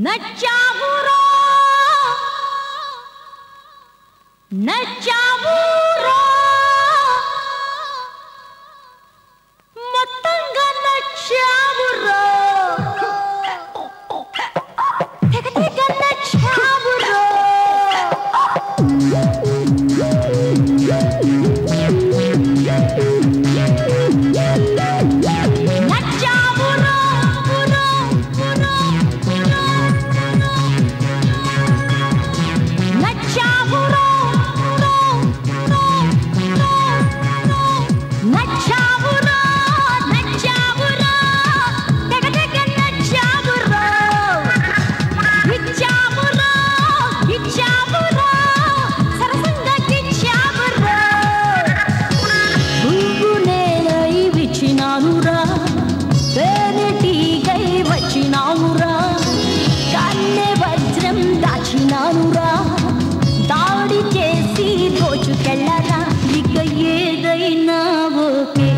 నచ్చావురా నచ్చావురా మొత్తంగా నచ్చావురా తెగ తెగ నచ్చావురా నచ్చావురా ఉరా ఉరా ఉరా నచ్చావురా ఉరా ఉరా నచ్చావురా నచ్చావురా తెగ తెగ నచ్చావురా ఇచ్చావురా ఇచ్చావురా సరసంగా ఇచ్చావురా పువ్వు నేలై విచ్చినానురా తేనెటీగై వచ్చినావురా కన్నె వజ్రం దాచినానురా దాడి చేసి దోచుకెళ్ళరా ఇక ఏదైనా ఓకే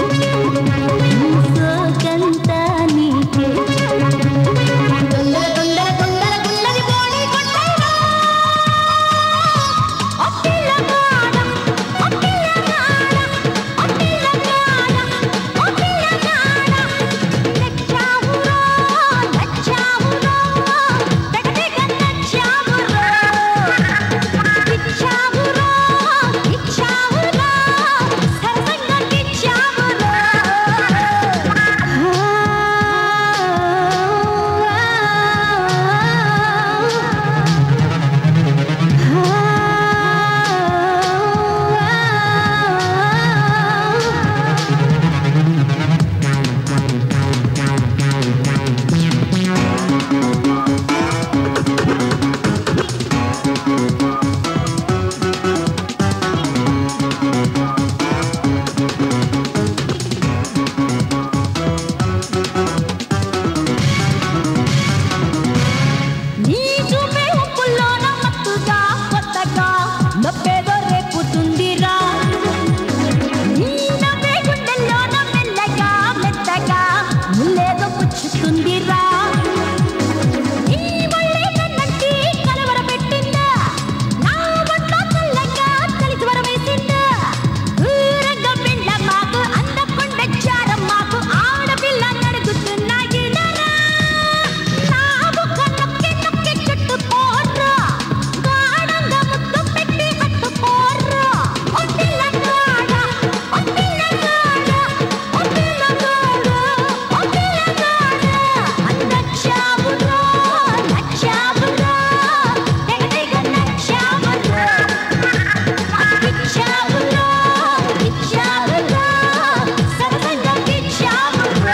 సోకంతా నీకే తొందర తొందర తొందర గుండెని పోనీ కొట్టైరా అప్పిల్లగాడ అప్పిల్లగాడ అప్పిల్లగాడ అప్పిల్లగాడ నచ్చావురా నచ్చావురా తెగ తెగ నచ్చావురా ఇచ్చావురా ఇచ్చావురా సరసంగా ఇచ్చావురా నీ చూపే ఉప్పుల్లోన మత్తుగా కొత్తగా నొప్పేదో రేపుతుందిరా నీ నవ్వే గుండెల్లోన మెల్లగా మెత్తగా ముల్లేదో పుచ్చుతుందిరా నీ ఒళ్ళే కన్నంటి కలవర పెట్టిందా నా ఒంట్లో చల్లగా చలి జ్వరం వేసిందా దూరంగా వెళ్ళ మాకు అందకుండా జారం మాకు ఆడపిల్ల నడుగుతున్నా ఇడరా నా బుక్క నొక్కి నొక్కి చుట్టుకోర్రా గాఢంగా ముద్దు పెట్టి హత్తుకోర్రా ఓ పిల్లగాడ ఓ పిల్లగాడ ఓ పిల్లగాడ ఓ పిల్లగాడ నచ్చావురా నచ్చావురా తెగ తెగ నచ్చావురా ఇచ్చావురా ఇచ్చావురా సరసంగా ఇచ్చావురా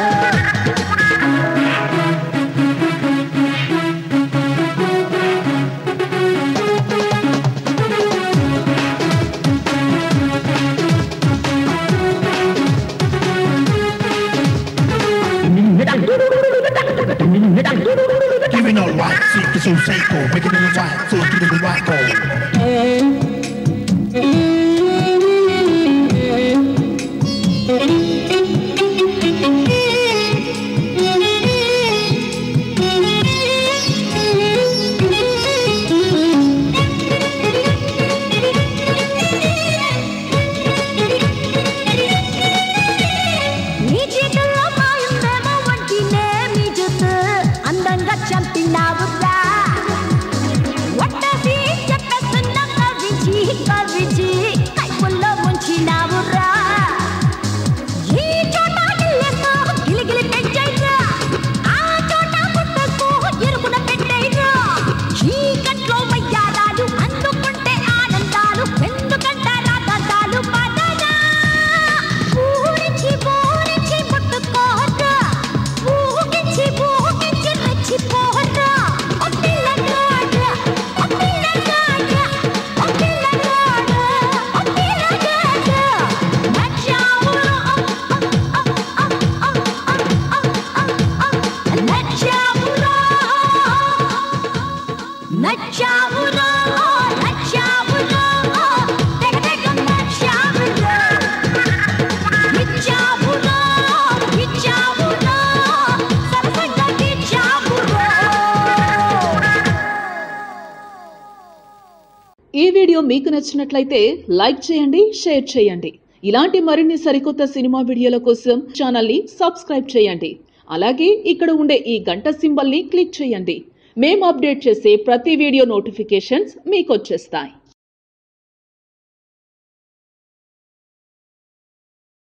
Giving all white, sick, so psycho, making it white, so give it white gold. నీ చేతుల్లో మాయుందేమో వంటినే మీ జుట్టు అందంగా చంపినావురా ఒట్టసి చెప్పేస్తున్నా వీడియో మీకు నచ్చినట్లయితే లైక్ చేయండి షేర్ చేయండి ఇలాంటి మరిన్ని సరికొత్త సినిమా వీడియోల కోసం ఛానల్ని సబ్స్క్రైబ్ చేయండి అలాగే ఇక్కడ ఉండే ఈ గంట సింబల్ని క్లిక్ చేయండి మేము అప్డేట్ చేసే ప్రతి వీడియో నోటిఫికేషన్స్ మీకు వచ్చేస్తాయి